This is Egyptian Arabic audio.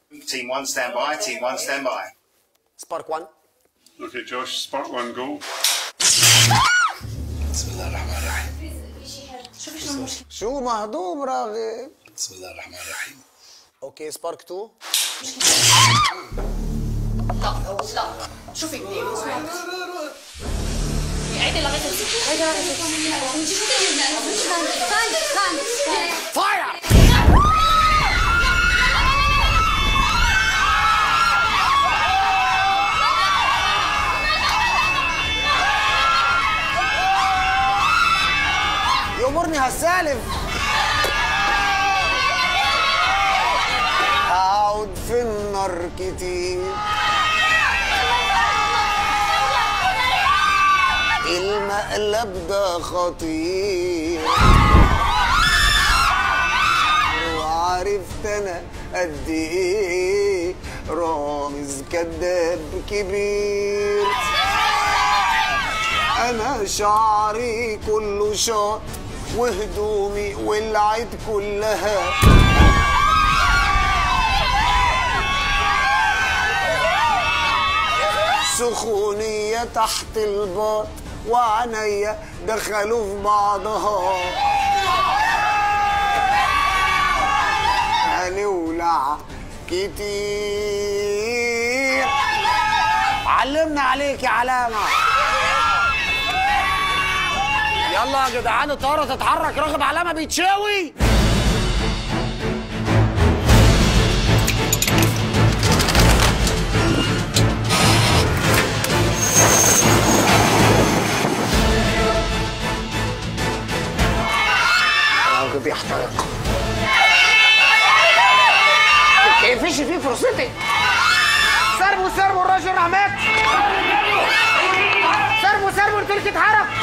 Team one, stand by. Team one, stand by. سبارك 1 Okay, Josh, spark one, go. بسم الله الرحمن الرحيم شوفي شنو المشكله شو مهضوم راغب بسم الله الرحمن الرحيم اوكي سبارك 2 لا لا شوفي عيدي لغايه عيدي لغايه فاير يأمرني هالسالف هقعد في النار كتير المقلب ده خطير وعرفت انا قد ايه رامز كداب كبير انا شعري كله شاط وهدومي ولعت كلها سخونية تحت الباط وعينيا دخلوا في بعضها هنولع كتير علمنا عليك يا علامة يلا يا جدعان الطيارة تتحرك راغب علامة بيتشاوي راغب يحترق كيفش فيه فرصتي سربوا سربوا الراجل راح مات سربوا سربوا قلت لك اتحرق